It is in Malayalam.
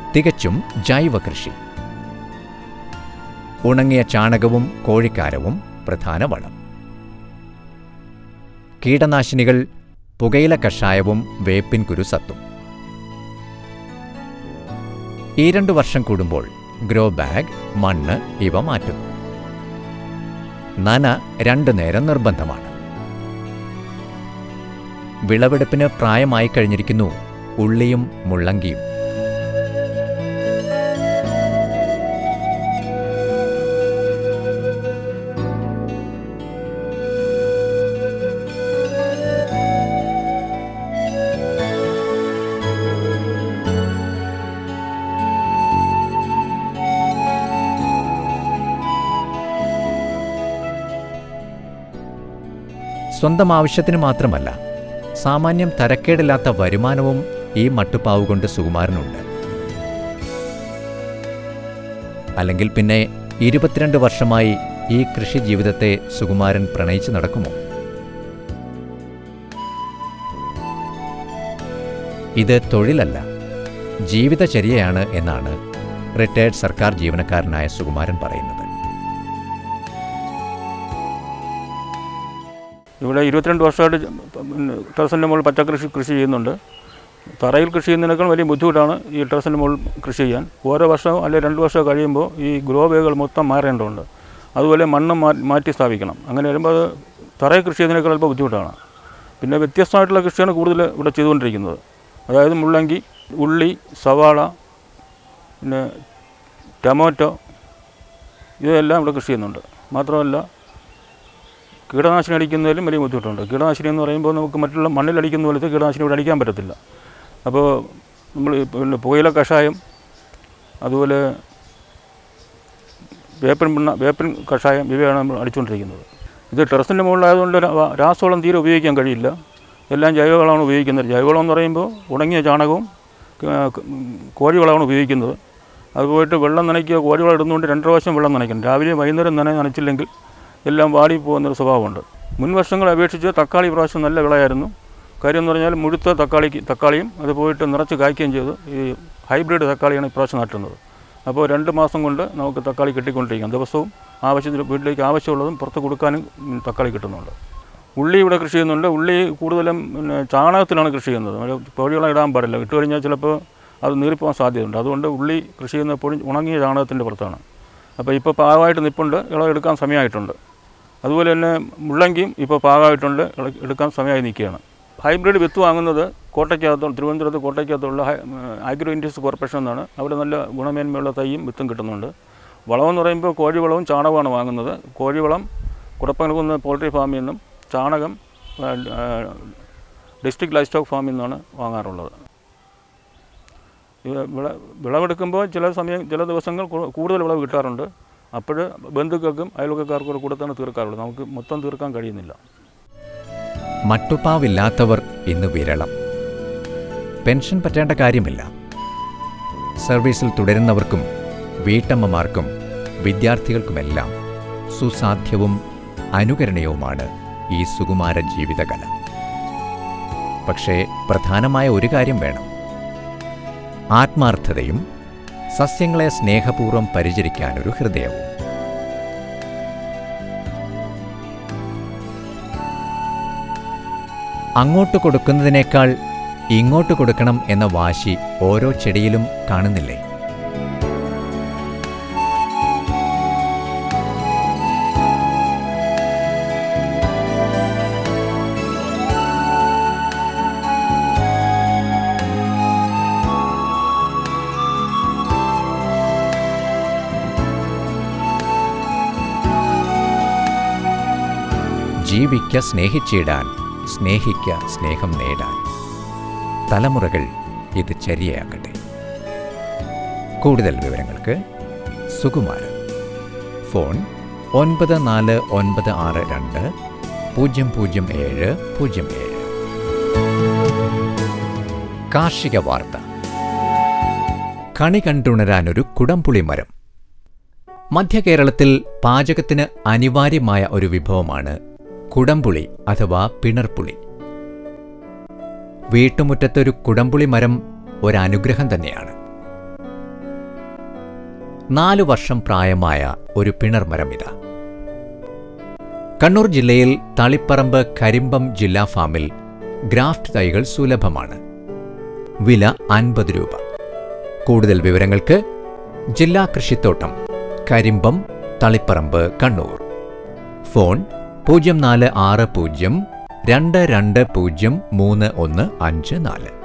തികച്ചും ജൈവ കൃഷി ഉണങ്ങിയ ചാണകവും കോഴിക്കാരവും പ്രധാന വളം കീടനാശിനികൾ പുകയില കഷായവും വേപ്പിൻ കുരുസത്തും ഈ രണ്ടു വർഷം കൂടുമ്പോൾ ഗ്രോ ബാഗ് മണ്ണ് ഇവ മാറ്റുന്നു നന രണ്ടു നേരം നിർബന്ധമാണ് വിളവെടുപ്പിന് പ്രായമായി കഴിഞ്ഞിരിക്കുന്നു ഉള്ളിയും മുള്ളങ്കിയും സ്വന്തം ആവശ്യത്തിന് മാത്രമല്ല സാമാന്യം തരക്കേടില്ലാത്ത വരുമാനവും ഈ മട്ടുപ്പാവ് കൊണ്ട് സുകുമാരനുണ്ട് അല്ലെങ്കിൽ പിന്നെ ഇരുപത്തിരണ്ട് വർഷമായി ഈ കൃഷി ജീവിതത്തെ സുകുമാരൻ പ്രണയിച്ചു നടക്കുമോ ഇത് തൊഴിലല്ല ജീവിതചര്യയാണ് എന്നാണ് റിട്ടയർഡ് സർക്കാർ ജീവനക്കാരനായ സുകുമാരൻ പറയുന്നത് ഇവിടെ ഇരുപത്തിരണ്ട് വർഷമായിട്ട് പിന്നെ ടെറസിൻ്റെ മുകളിൽ പച്ചക്കൃഷി കൃഷി ചെയ്യുന്നുണ്ട് തറയിൽ കൃഷി ചെയ്യുന്നതിനേക്കാൾ വലിയ ബുദ്ധിമുട്ടാണ് ഈ ടെറസിൻ്റെ മുകളിൽ കൃഷി ചെയ്യാൻ ഓരോ വർഷമോ അല്ലെങ്കിൽ രണ്ട് വർഷമോ കഴിയുമ്പോൾ ഈ ഗ്രോ ബാഗുകൾ മൊത്തം മാറേണ്ടതുണ്ട് അതുപോലെ മണ്ണ് മാ- മാറ്റി സ്ഥാപിക്കണം അങ്ങനെ വരുമ്പോൾ അത് തറയിൽ കൃഷി ചെയ്യുന്നതിനേക്കാൾ അല്പം ബുദ്ധിമുട്ടാണ് പിന്നെ വ്യത്യസ്തമായിട്ടുള്ള കൃഷിയാണ് കൂടുതൽ ഇവിടെ ചെയ്തുകൊണ്ടിരിക്കുന്നത് അതായത് മുള്ളങ്കി ഉള്ളി സവാള പിന്നെ ടൊമാറ്റോ ഇതെല്ലാം ഇവിടെ കൃഷി ചെയ്യുന്നുണ്ട് മാത്രമല്ല കീടനാശിനി അടിക്കുന്നതിലും വലിയ ബുദ്ധിമുട്ടുണ്ട് കീടനാശിനി എന്ന് പറയുമ്പോൾ നമുക്ക് മറ്റുള്ള മണ്ണിലടിക്കുന്ന പോലത്തെ കീടനാശിനി ഇവിടെ അടിക്കാൻ പറ്റത്തില്ല അപ്പോൾ നമ്മൾ ഈ പിന്നെ പുകയില കഷായം അതുപോലെ വേപ്പിൻ പിണ്ണ വേപ്പിൻ കഷായം ഇവയാണ് നമ്മൾ അടിച്ചുകൊണ്ടിരിക്കുന്നത് ഇത് ടെറസിൻ്റെ മുകളിലായതുകൊണ്ട് രാ- രാസവളം തീരെ ഉപയോഗിക്കാൻ കഴിയില്ല എല്ലാം ജൈവവളമാണ് ഉപയോഗിക്കുന്നത് ജൈവവളം എന്ന് പറയുമ്പോൾ ഉണങ്ങിയ ചാണകവും ക- ക- കോഴിവളമാണ് ഉപയോഗിക്കുന്നത് അത് പോയിട്ട് വെള്ളം നനയ്ക്കുക കോഴിവളം ഇടുന്നതുകൊണ്ട് രണ്ട് പ്രാവശ്യം വെള്ളം നനയ്ക്കണം രാവിലെ വൈകുന്നേരം നന നനച്ചില്ലെങ്കിൽ എല്ലാം വാടി പോകുന്നൊരു സ്വഭാവമുണ്ട് മുൻ വർഷങ്ങളെ അപേക്ഷിച്ച് തക്കാളി ഈ പ്രാവശ്യം നല്ല വിളയായിരുന്നു കാര്യം എന്ന് പറഞ്ഞാൽ മുഴുത്ത തക്കാളിക്ക് തക്കാളിയും അത് പോയിട്ട് നിറച്ച് കായ്ക്കുകയും ചെയ്തു ഈ ഹൈബ്രിഡ് തക്കാളിയാണ് ഇപ്രാവശ്യം നട്ടുന്നത് അപ്പോൾ രണ്ട് മാസം കൊണ്ട് നമുക്ക് തക്കാളി കിട്ടിക്കൊണ്ടിരിക്കാം ദിവസവും ആവശ്യത്തിന് വീട്ടിലേക്ക് ആവശ്യമുള്ളതും പുറത്ത് കൊടുക്കാനും ഉം, തക്കാളി കിട്ടുന്നുണ്ട് ഉള്ളി ഇവിടെ കൃഷി ചെയ്യുന്നുണ്ട് ഉള്ളി കൂടുതലും പിന്നെ ചാണകത്തിലാണ് കൃഷി ചെയ്യുന്നത് ഒരു കോഴിവളം ഇടാൻ പാടില്ല ഇട്ട് കഴിഞ്ഞാൽ ചിലപ്പോൾ അത് നീറിപ്പോകാൻ സാധ്യതയുണ്ട് അതുകൊണ്ട് ഉള്ളി കൃഷി ചെയ്യുന്ന എപ്പോഴും ഉണങ്ങിയ ചാണകത്തിൻ്റെ പുറത്താണ് അപ്പോൾ ഇപ്പോൾ പാകമായിട്ട് നിൽപ്പുണ്ട് ഇളവെടുക്കാൻ സമയമായിട്ടുണ്ട് അതുപോലെ തന്നെ മുള്ളങ്കിയും ഇപ്പോൾ പാകമായിട്ടുണ്ട് ഇള- എടുക്കാൻ സമയമായി നിൽക്കുകയാണ് ഹൈബ്രിഡ് വിത്ത് വാങ്ങുന്നത് കോട്ടയ്ക്കകത്ത് തിരുവനന്തപുരത്ത് കോട്ടയ്ക്കകത്തുള്ള ഹൈ- ആഗ്രോ ഇൻഡസ്ട്രീസ് കോർപ്പറേഷൻ എന്നാണ് അവിടെ നല്ല ഗുണമേന്മയുള്ള തൈയും വിത്തും കിട്ടുന്നുണ്ട് വളമെന്ന് പറയുമ്പോൾ കോഴിവളവും ചാണകമാണ് വാങ്ങുന്നത് കോഴിവളം കുടപ്പനകുന്ന പോൾട്രി ഫാമിൽ നിന്നും ചാണകം ഡിസ്ട്രിക്ട് ലൈഫ് സ്റ്റോക്ക് ഫാമിൽ നിന്നാണ് വാങ്ങാറുള്ളത് ഇത് വിള വിളവെടുക്കുമ്പോൾ ചില സമയം ചില ദിവസങ്ങൾ കൂ- കൂടുതൽ വിളവ് കിട്ടാറുണ്ട് അപ്പോൾ ബന്ധുക്കൾക്കും അയൽവക്കക്കാർക്കും കൂടെ കൊടുത്താണ് തീർക്കാറുള്ളത് നമുക്ക് മൊത്തം തീർക്കാൻ കഴിയുന്നില്ല മട്ടുപ്പാവില്ലാത്തവർ ഇന്ന് വിരളം പെൻഷൻ പറ്റേണ്ട കാര്യമില്ല സർവീസിൽ തുടരുന്നവർക്കും വീട്ടമ്മമാർക്കും വിദ്യാർത്ഥികൾക്കുമെല്ലാം സുസാധ്യവും അനുകരണീയവുമാണ് ഈ സുകുമാര ജീവിതകല പക്ഷേ പ്രധാനമായ ഒരു കാര്യം വേണം ആത്മാർത്ഥതയും സസ്യങ്ങളെ സ്നേഹപൂർവ്വം പരിചരിക്കാനൊരു ഹൃദയവും അങ്ങോട്ട് കൊടുക്കുന്നതിനേക്കാൾ ഇങ്ങോട്ട് കൊടുക്കണം എന്ന വാശി ഓരോ ചെടിയിലും കാണുന്നില്ലേ ജീവിക്ക സ്നേഹിച്ചിടാൻ സ്നേഹിക്ക സ്നേഹം നേടാൻ തലമുറകൾ ഇത് ചര്യയാക്കട്ടെ കൂടുതൽ വിവരങ്ങൾക്ക് സുകുമാരൻ ഫോൺ ഒൻപത് നാല് ഒൻപത് ആറ് രണ്ട് പൂജ്യം പൂജ്യം ഏഴ് പൂജ്യം ഏഴ് കാർഷിക വാർത്ത കണി കണ്ടുണരാനൊരു കുടംപുളി മരം മധ്യകേരളത്തിൽ പാചകത്തിന് അനിവാര്യമായ ഒരു വിഭവമാണ് കുടംപുളി അഥവാ പിണർപ്പുളി വീട്ടുമുറ്റത്തൊരു കുടംപുളി മരം ഒരനുഗ്രഹം തന്നെയാണ് നാലു വർഷം പ്രായമായ ഒരു പിണർമരം ഇതാ കണ്ണൂർ ജില്ലയിൽ തളിപ്പറമ്പ് കരിമ്പം ജില്ലാ ഫാമിൽ ഗ്രാഫ്റ്റ് തൈകൾ സുലഭമാണ് വില അൻപത് രൂപ കൂടുതൽ വിവരങ്ങൾക്ക് ജില്ലാ കൃഷിത്തോട്ടം കരിമ്പം തളിപ്പറമ്പ് കണ്ണൂർ ഫോൺ പൂജ്യം നാല് ആറ് പൂജ്യം രണ്ട് രണ്ട് പൂജ്യം മൂന്ന് ഒന്ന് അഞ്ച് നാല്